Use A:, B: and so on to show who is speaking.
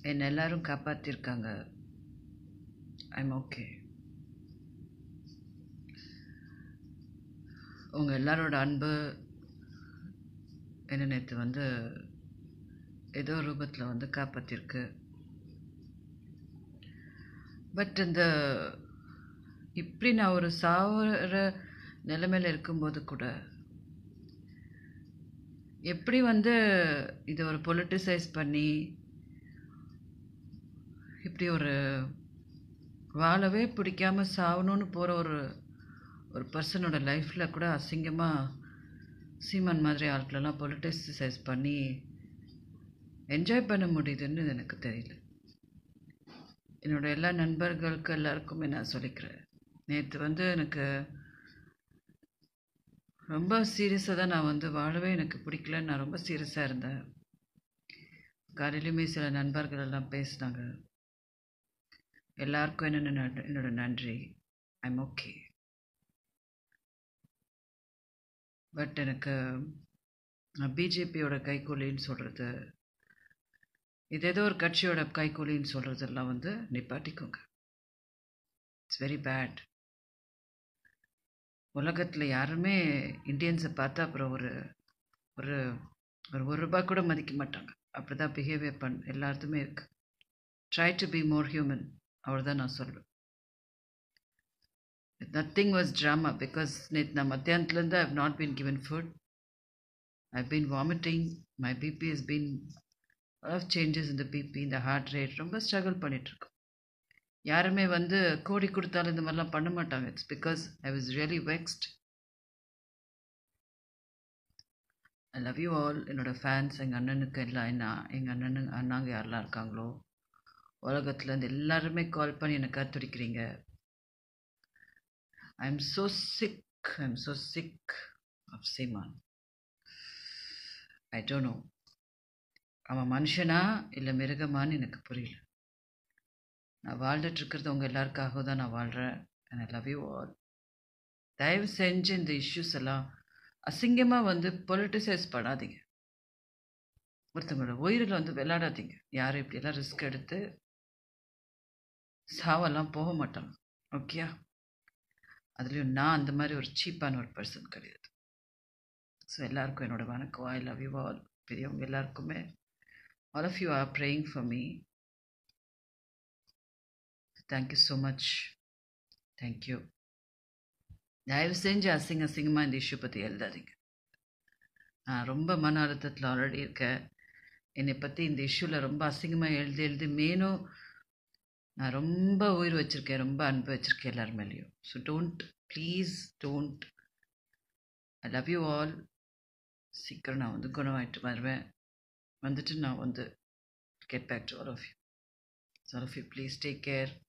A: என்னை எல்லாரும் காப்பாற்றிருக்காங்க I'm okay உங்கள் எல்லாரோட அன்பு என்ன நேற்று வந்து ஏதோ ரூபத்தில் வந்து காப்பாற்றிருக்கு பட் இந்த இப்படி நான் ஒரு சாவுற நிலைமையில் இருக்கும்போது கூட எப்படி வந்து இதை ஒரு பொலிட்டிசைஸ் பண்ணி இப்படி ஒரு வாழவே பிடிக்காம சாகணும்னு போகிற ஒரு ஒரு பர்சனோட லைஃப்பில் கூட அசிங்கமாக சீமான் மாதிரி ஆட்களெல்லாம் பொலிட்டிசைஸ் பண்ணி என்ஜாய் பண்ண முடியுதுன்னு எனக்கு தெரியல என்னோட எல்லா நண்பர்களுக்கு எல்லாருக்குமே நான் சொல்லிக்கிறேன் நேற்று வந்து எனக்கு ரொம்ப சீரியஸாக தான் நான் வந்து வாழவே எனக்கு பிடிக்கல நான் ரொம்ப சீரியஸாக இருந்தேன் காலையிலுமே சில நண்பர்கள் எல்லாம் பேசினாங்க எல்லாருக்கும் என்னென்ன என்னோட நன்றி ஐம் ஓகே பட் எனக்கு பிஜேபியோட கைக்கூலின்னு சொல்கிறது இது ஏதோ ஒரு கட்சியோட கைக்கூலின்னு சொல்கிறதெல்லாம் வந்து நிப்பாட்டிக்கோங்க இட்ஸ் வெரி பேட் உலகத்தில் யாருமே இந்தியன்ஸை பார்த்தா அப்புறம் ஒரு ஒரு ஒரு ஒரு ரூபா கூட மதிக்க மாட்டாங்க அப்படி தான் பிஹேவியர் பண் எல்லாத்துமே இருக்கு try to be more human அவ்வளோதான் நான் சொல்லுவேன் நத்திங் வாஸ் ட்ராமா பிகாஸ் நேற்று நான் மத்தியானத்துலேருந்து I've not been given food I've been vomiting my BP is been of changes இந்த பிபி இந்த ஹார்ட் ரேட் ரொம்ப ஸ்ட்ரகிள் பண்ணிகிட்ருக்கோம் யாருமே வந்து கோடி கொடுத்தாலும் இந்த மாதிரிலாம் பண்ண மாட்டாங்க it's because I was really vexed I love you all என்னோடய ஃபேன்ஸ் எங்கள் அண்ணனுக்கு எல்லாம் என்ன எங்கள் அண்ணனு அண்ணாங்க யாரெல்லாம் இருக்காங்களோ உலகத்துலேருந்து எல்லாருமே கால் பண்ணி என்னை காத்துடிக்கிறீங்க I am so sick I am so sick of Seeman I don't know அவன் மனுஷனா இல்லை மிருகமான்னு எனக்கு புரியல நான் வாழ்ந்துட்டுருக்கிறது உங்கள் எல்லாருக்காக தான் நான் வாழ்கிறேன் and I love you all தயவு செஞ்சு இந்த இஷ்யூஸ் எல்லாம் அசிங்கமாக வந்து பொலிட்டிசைஸ் பண்ணாதீங்க ஒருத்தவங்களோட உயிரில் வந்து விளையாடாதீங்க யாரும் இப்படியெல்லாம் ரிஸ்க் எடுத்து சாவெல்லாம் போக மாட்டாங்க ஓகேயா அதுலேயும் நான் அந்த மாதிரி ஒரு சீப்பான ஒரு பர்சன் கிடையாது ஸோ எல்லாருக்கும் என்னோட வணக்கம் ஐ லவ் யூ ஆல் பெரியவங்க எல்லாருக்குமே all of you are praying for me thank you so much thank you தயவு செஞ்சு அசிங்க அசிங்கமாக இந்த இஷ்யூ பற்றி எழுதாதீங்க நான் ரொம்ப மன அழுத்தத்தில் ஆல்ரெடி இருக்கேன் என்னை பற்றி இந்த இஷ்யூவில் ரொம்ப அசிங்கமாக எழுதி எழுதி மேலும் நான் ரொம்ப உயிர் வச்சுருக்கேன் ரொம்ப அன்பு வச்சுருக்கேன் எல்லார் மேலேயும் so don't please don't I love you all சீக்கிரம் நான் வந்து குணமாயிட்டு வருவேன் வந்துட்டு நான் வந்து get back to all of you all of you please take care